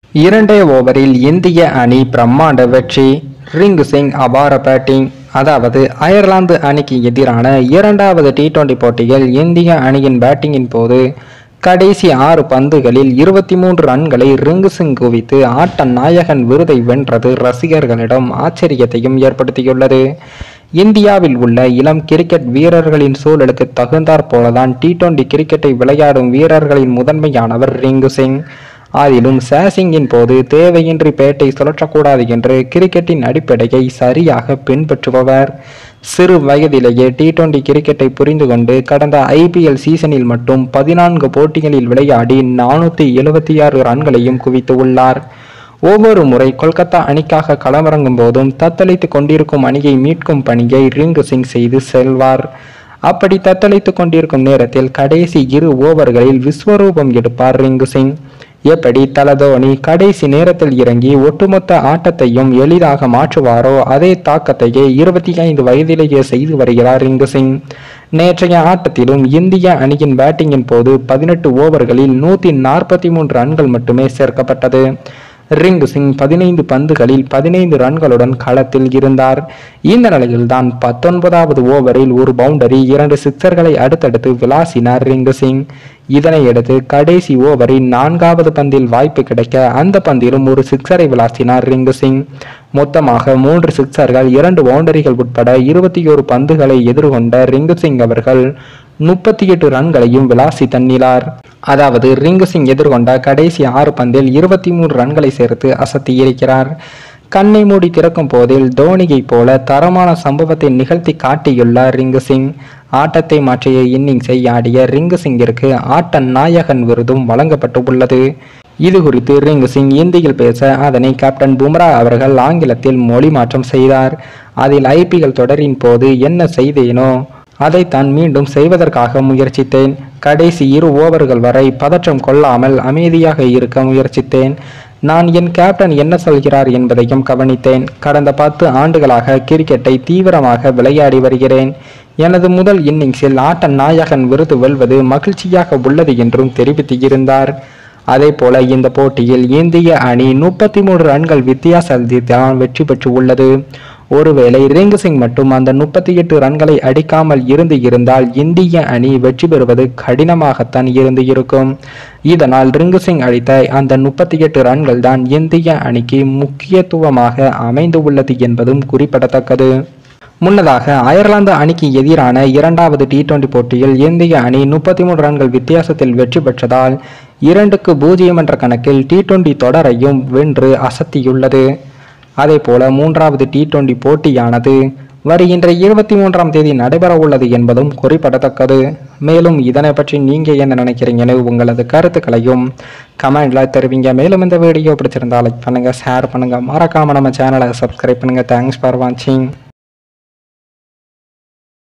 இரண்டே ஓவரில் இந்திய அணி பிரம்மாண்ட வெற்றி ரிங்கு சிங் அபார பேட்டிங் அதாவது அயர்லாந்து அணிக்கு எதிரான இரண்டாவது டி டுவெண்டி போட்டியில் இந்திய அணியின் பேட்டிங்கின் போது கடைசி ஆறு பந்துகளில் இருபத்தி மூன்று ரன்களை ரிங்கு சிங் குவித்து ஆட்ட நாயகன் விருதை வென்றது ரசிகர்களிடம் ஆச்சரியத்தையும் ஏற்படுத்தியுள்ளது இந்தியாவில் உள்ள இளம் கிரிக்கெட் வீரர்களின் சூழலுக்கு தகுந்தாற் போலதான் டி டுவெண்டி கிரிக்கெட்டை விளையாடும் வீரர்களின் முதன்மையானவர் ரிங்கு சிங் அதிலும் சேசிங்கின் போது தேவையின்றி பேட்டை சுழற்றக்கூடாது என்று கிரிக்கெட்டின் அடிப்படையை சரியாக பின்பற்றுபவர் சிறு வயதிலேயே டி டுவெண்டி கிரிக்கெட்டை புரிந்து கொண்டு கடந்த ஐபிஎல் சீசனில் மட்டும் பதினான்கு போட்டிகளில் விளையாடி நானூற்றி எழுபத்தி ஆறு ரன்களையும் குவித்து உள்ளார் ஒவ்வொரு முறை கொல்கத்தா அணிக்காக களமிறங்கும் போதும் தத்தளித்து கொண்டிருக்கும் அணியை மீட்கும் பணியை ரிங்கு சிங் செய்து செல்வார் அப்படி தத்தளித்து கொண்டிருக்கும் நேரத்தில் கடைசி இரு ஓவர்களில் விஸ்வரூபம் எடுப்பார் ரிங்கு சிங் எப்படி தல தோனி கடைசி நேரத்தில் இறங்கி ஒட்டுமொத்த ஆட்டத்தையும் எளிதாக மாற்றுவாரோ அதே தாக்கத்தையே இருபத்தி ஐந்து வயதிலேயே செய்து வருகிறார் ரிங்கு சிங் நேற்றைய ஆட்டத்திலும் இந்திய அணியின் பேட்டிங்கின் போது பதினெட்டு ஓவர்களில் நூத்தி நாற்பத்தி மூன்று ரன்கள் மட்டுமே சேர்க்கப்பட்டது ரிங்கு சிங் பதினைந்து பந்துகளில் பதினைந்து ரன்களுடன் களத்தில் இருந்தார் இந்த நிலையில்தான் பத்தொன்பதாவது ஓவரில் ஒரு பவுண்டரி இரண்டு சிக்சர்களை அடுத்தடுத்து விளாசினார் ரிங்கு சிங் இதனையடுத்து கடைசி ஓவரின் நான்காவது பந்தில் வாய்ப்பு கிடைக்க அந்த பந்திலும் ஒரு சிக்சரை விளாசினார் ரிங்கு சிங் மொத்தமாக மூன்று சிக்சர்கள் இரண்டு பவுண்டரிகள் உட்பட இருபத்தி ஒரு பந்துகளை எதிர்கொண்ட ரிங்கு சிங் அவர்கள் முப்பத்தி எட்டு ரன்களையும் விளாசி தண்ணினார் அதாவது ரிங்கு சிங் எதிர்கொண்ட கடைசி ஆறு பந்தில் இருபத்தி மூன்று ரன்களை சேர்த்து அசத்தி இருக்கிறார் கண்ணை மூடி திறக்கும் போதில் தோனியைப் போல தரமான சம்பவத்தை நிகழ்த்தி காட்டியுள்ளார் ரிங்கு சிங் ஆட்டத்தை மாற்றிய இன்னிங்ஸை ஆடிய ரிங்கு சிங்கிற்கு ஆட்ட நாயகன் விருதும் வழங்கப்பட்டு உள்ளது இது குறித்து ரிங்கு சிங் இந்தியில் பேச அதனை கேப்டன் பும்ரா அவர்கள் ஆங்கிலத்தில் மொழி மாற்றம் செய்தார் அதில் ஐபிஎல் தொடரின் போது என்ன செய்தேனோ அதைத்தான் மீண்டும் செய்வதற்காக முயற்சித்தேன் கடைசி இரு ஓவர்கள் வரை பதற்றம் கொள்ளாமல் அமைதியாக இருக்க முயற்சித்தேன் நான் என் கேப்டன் என்ன சொல்கிறார் என்பதையும் கவனித்தேன் கடந்த பத்து ஆண்டுகளாக கிரிக்கெட்டை தீவிரமாக விளையாடி வருகிறேன் எனது முதல் இன்னிங்ஸில் ஆட்ட நாயகன் விருது வெல்வது மகிழ்ச்சியாக உள்ளது என்றும் தெரிவித்து இருந்தார் அதே போல இந்த போட்டியில் இந்திய அணி முப்பத்தி மூன்று ரன்கள் வித்தியாசத்தில் தான் வெற்றி பெற்று உள்ளது ஒருவேளை ரிங்கு சிங் மட்டும் அந்த முப்பத்தி எட்டு ரன்களை அடிக்காமல் இருந்து இருந்தால் இந்திய அணி வெற்றி பெறுவது கடினமாகத்தான் இருந்து இருக்கும் இதனால் ரிங்கு சிங் அடித்த அந்த முப்பத்தி எட்டு ரன்கள் தான் இந்திய அணிக்கு முக்கியத்துவமாக அமைந்து உள்ளது என்பதும் குறிப்பிடத்தக்கது முன்னதாக அயர்லாந்து அணிக்கு எதிரான இரண்டாவது டி டுவெண்டி போட்டியில் இந்திய அணி முப்பத்தி மூன்று ரன்கள் வித்தியாசத்தில் வெற்றி பெற்றதால் இரண்டுக்கு பூஜ்ஜியம் என்ற கணக்கில் டி டுவெண்டி தொடரையும் வென்று அசத்தியுள்ளது அதேபோல மூன்றாவது டி டுவெண்டி போட்டியானது வருகின்ற இருபத்தி மூன்றாம் தேதி நடைபெற உள்ளது என்பதும் குறிப்பிடத்தக்கது மேலும் இதனை பற்றி நீங்க என்ன நினைக்கிறீங்கன்னு உங்களது கருத்துக்களையும் கமெண்ட்ல தெரிவிங்க மேலும் இந்த வீடியோ பிடிச்சிருந்தா லைக் பண்ணுங்க ஷேர் பண்ணுங்க மறக்காம நம்ம சேனலை சப்ஸ்கிரைப் பண்ணுங்க தேங்க்ஸ் ஃபார் வாட்சிங்